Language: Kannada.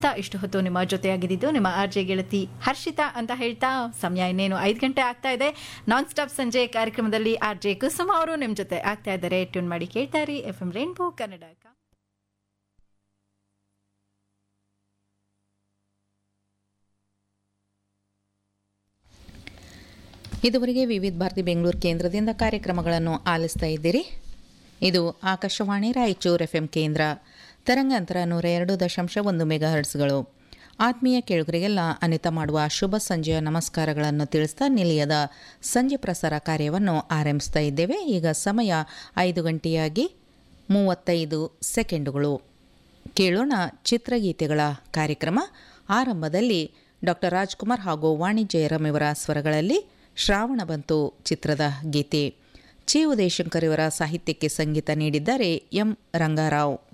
ಹೇಳ್ತಾ ಇಷ್ಟು ಹೊತ್ತು ನಿಮ್ಮ ಜೊತೆಯಾಗಿದ್ದು ನಿಮ್ಮ ಆರ್ ಜೆ ಗೆಳತಿ ಹರ್ಷಿತಾ ಅಂತ ಹೇಳ್ತಾ ಸಮಯ ಇನ್ನೇನು ಐದು ಗಂಟೆ ಆಗ್ತಾ ಇದೆ ನಾನ್ ಸ್ಟಾಪ್ ಸಂಜೆ ಕಾರ್ಯಕ್ರಮದಲ್ಲಿ ಆರ್ ಜೆ ಕುಸುಮ ಅವರು ನಿಮ್ಮ ಜೊತೆ ಆಗ್ತಾ ಇದ್ದಾರೆ ಟ್ಯೂನ್ ಮಾಡಿ ಕೇಳ್ತಾರೆ ಎಫ್ ಎಂ ರೇನ್ಬೋ ಕನ್ನಡ ಇದುವರೆಗೆ ವಿವಿಧ ಭಾರತಿ ಬೆಂಗಳೂರು ಕೇಂದ್ರದಿಂದ ಕಾರ್ಯಕ್ರಮಗಳನ್ನು ಆಲಿಸ್ತಾ ಇದ್ದೀರಿ ಇದು ಆಕಾಶವಾಣಿ ರಾಯಚೂರು ಎಫ್ ಎಂ ಕೇಂದ್ರ ತರಂಗಾಂತರ ನೂರ ಎರಡು ದಶಾಂಶ ಒಂದು ಮೆಗಾ ಹರ್ಟ್ಸ್ಗಳು ಆತ್ಮೀಯ ಕೇಳುಗರಿಗೆಲ್ಲ ಅನಿತ ಮಾಡುವ ಶುಭ ಸಂಜೆಯ ನಮಸ್ಕಾರಗಳನ್ನು ತಿಳಿಸ್ತಾ ನಿಲಯದ ಸಂಜೆ ಪ್ರಸಾರ ಕಾರ್ಯವನ್ನು ಆರಂಭಿಸ್ತಾ ಇದ್ದೇವೆ ಈಗ ಸಮಯ ಐದು ಗಂಟೆಯಾಗಿ ಮೂವತ್ತೈದು ಸೆಕೆಂಡುಗಳು ಕೇಳೋಣ ಚಿತ್ರಗೀತೆಗಳ ಕಾರ್ಯಕ್ರಮ ಆರಂಭದಲ್ಲಿ ಡಾಕ್ಟರ್ ರಾಜ್ಕುಮಾರ್ ಹಾಗೂ ವಾಣಿ ಜಯರಾಮ್ ಇವರ ಸ್ವರಗಳಲ್ಲಿ ಶ್ರಾವಣ ಬಂತು ಚಿತ್ರದ ಗೀತೆ ಚಿ ಉದಯಶಂಕರ್ ಇವರ ಸಾಹಿತ್ಯಕ್ಕೆ ಸಂಗೀತ ನೀಡಿದ್ದಾರೆ ಎಂ ರಂಗಾರಾವ್